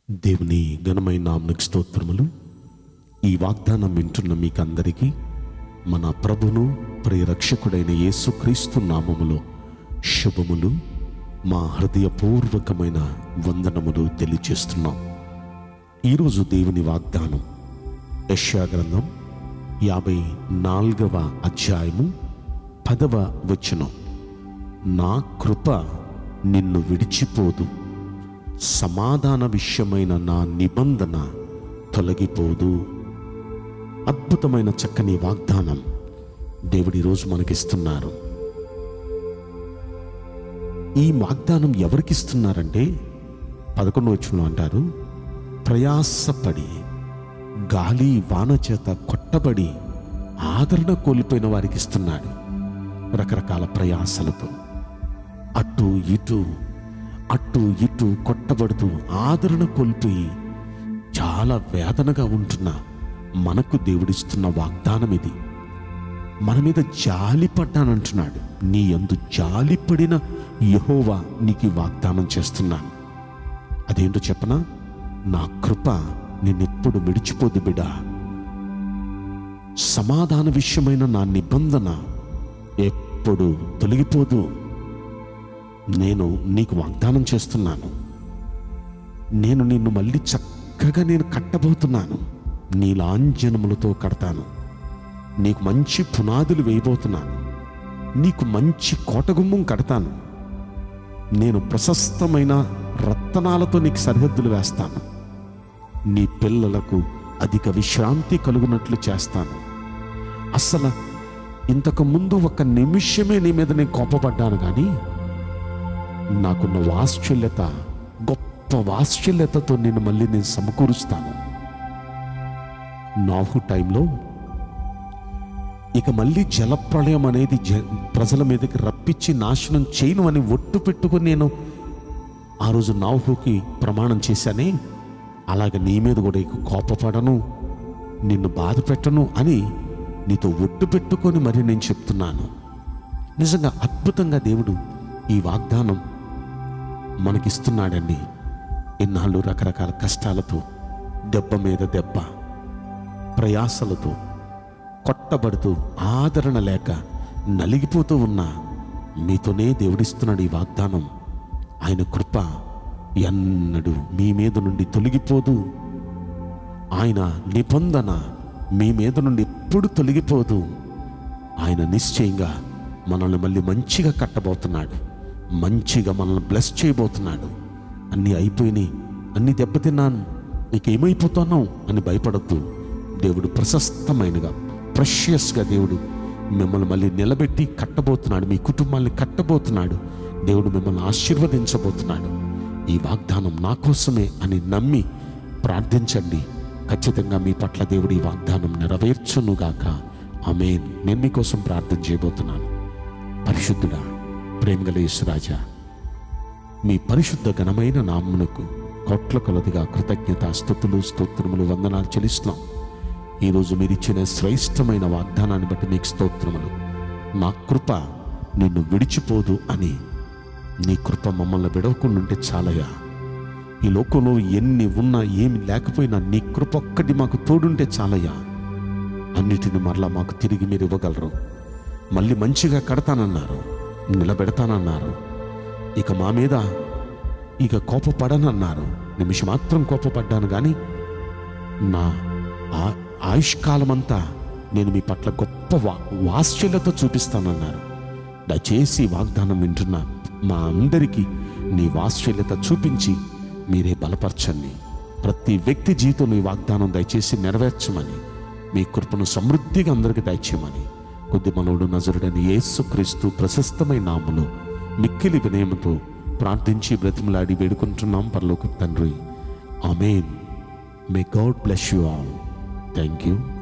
దేవుని ఘనమైన నామనికి స్తోత్రములు ఈ వాగ్దానం వింటున్న మీకందరికీ మన ప్రభును ప్రియరక్షకుడైన యేసుక్రీస్తు నామములో శుభములు మా హృదయపూర్వకమైన వందనములు తెలియచేస్తున్నాం ఈరోజు దేవుని వాగ్దానం యెషయా గ్రంథం యాభై నాలుగవ అధ్యాయము పదవ వచనం నా కృప నిన్ను విడిచిపోదు సమాధాన విషయమైన నా నిబంధన తొలగిపోదు అద్భుతమైన చక్కని వాగ్దానం దేవుడి రోజు మనకిస్తున్నారు ఈ వాగ్దానం ఎవరికిస్తున్నారంటే పదకొండు వచనంలో అంటారు ప్రయాసపడి గాలి వాన చేత కొట్టబడి ఆదరణ కోల్పోయిన వారికి ఇస్తున్నాడు రకరకాల ప్రయాసలతో అటు ఇటు అటు ఇటు కొట్టబడుతూ ఆదరణ కోల్పోయి చాలా వేదనగా ఉంటున్న మనకు దేవుడిస్తున్న వాగ్దానం ఇది మన మీద జాలి పడ్డానంటున్నాడు నీ యందు జాలి పడిన యహోవా నీకు ఈ వాగ్దానం చేస్తున్నాను అదేంటో చెప్పనా నా కృప నిన్నెప్పుడు విడిచిపోదు బిడా సమాధాన విషయమైన నా నిబంధన ఎప్పుడు తొలగిపోదు నేను నీకు వాగ్దానం చేస్తున్నాను నేను నిన్ను మళ్ళీ చక్కగా నేను కట్టబోతున్నాను నీ లాంఛనములతో కడతాను నీకు మంచి పునాదులు వేయబోతున్నాను నీకు మంచి కోటగుమ్మం కడతాను నేను ప్రశస్తమైన రత్తనాలతో నీకు సరిహద్దులు వేస్తాను నీ పిల్లలకు అధిక విశ్రాంతి కలుగునట్లు చేస్తాను అసలు ఇంతకు ముందు ఒక నిమిషమే నీ మీద నేను కోపపడ్డాను కానీ నాకున్న వాత్సల్యత గొప్ప వాత్సల్యతతో నేను మళ్ళీ నేను సమకూరుస్తాను నాహు టైంలో ఇక మళ్ళీ జలప్రళయం అనేది జ ప్రజల మీదకి రప్పించి నాశనం చేయను అని ఒట్టు పెట్టుకుని నేను ఆ రోజు నాహుకి ప్రమాణం చేశానే అలాగ నీ మీద కూడా ఇక కోపపడను నిన్ను బాధ పెట్టను అని నీతో ఒట్టు పెట్టుకొని మరి నేను చెప్తున్నాను నిజంగా అద్భుతంగా దేవుడు ఈ వాగ్దానం మనకిస్తున్నాడండి ఇన్నాళ్ళు రకరకాల కష్టాలతో దెబ్బ మీద దెబ్బ ప్రయాసలతో కొట్టబడుతూ ఆదరణ లేక నలిగిపోతూ ఉన్న మీతోనే దేవుడిస్తున్నాడు ఈ వాగ్దానం ఆయన కృప ఎన్నడూ మీ మీద నుండి తొలగిపోదు ఆయన నిబంధన మీ మీద నుండి ఎప్పుడు తొలగిపోదు ఆయన నిశ్చయంగా మనల్ని మళ్ళీ మంచిగా కట్టబోతున్నాడు మంచిగా మనల్ని బ్లెస్ చేయబోతున్నాడు అన్నీ అయిపోయినాయి అన్నీ దెబ్బతిన్నాను ఇక ఏమైపోతున్నావు అని భయపడద్దు దేవుడు ప్రశస్తమైనగా ప్రెషియస్గా దేవుడు మిమ్మల్ని మళ్ళీ నిలబెట్టి కట్టబోతున్నాడు మీ కుటుంబాన్ని కట్టబోతున్నాడు దేవుడు మిమ్మల్ని ఆశీర్వదించబోతున్నాడు ఈ వాగ్దానం నా కోసమే అని నమ్మి ప్రార్థించండి ఖచ్చితంగా మీ పట్ల దేవుడు ఈ వాగ్దానం నెరవేర్చునుగాక ఆమేన్ నేను మీకోసం ప్రార్థన చేయబోతున్నాను పరిశుద్ధుడా ప్రేమగల యేసురాజా మీ పరిశుద్ధ ఘనమైన నామ్మునకు కోట్ల కొలదిగా కృతజ్ఞత స్థుతులు స్తోత్రములు వందనాలు చెల్లిస్తున్నాం ఈరోజు మీరు ఇచ్చిన శ్రేష్టమైన వాగ్దానాన్ని బట్టి మీకు స్తోత్రములు నా కృప నిన్ను విడిచిపోదు అని నీ కృప మమ్మల్ని విడవకుండా ఉంటే చాలయ్యా ఈ లోకంలో ఎన్ని ఉన్నా ఏమి లేకపోయినా నీ కృప ఒక్కటి మాకు తోడుంటే చాలయ్యా అన్నిటిని మరలా మాకు తిరిగి మీరు ఇవ్వగలరు మళ్ళీ మంచిగా కడతానన్నారు నిలబెడతానన్నారు ఇక మా మీద ఇక కోపపడనన్నారు నిమిషం మాత్రం కోపపడ్డాను కానీ నా ఆ- ఆయుష్కాలమంతా నేను మీ పట్ల గొప్ప వా వాత్సల్యత చూపిస్తానన్నారు దయచేసి ఈ వాగ్దానం వింటున్న మా అందరికీ నీ వాత్సల్యత చూపించి మీరే బలపరచండి ప్రతి వ్యక్తి జీవితంలో ఈ వాగ్దానం దయచేసి నెరవేర్చమని మీ కృపను సమృద్ధిగా అందరికీ దయచేయమని కొద్ది మనవుడు నజరుడని యేసుక్రీస్తు ప్రశస్తమైన నామములో మిక్కిలి వినయముతో ప్రార్థించి బ్రతిమలాడి వేడుకుంటున్నాం పరలోక తండ్రి amen may God bless you all thank you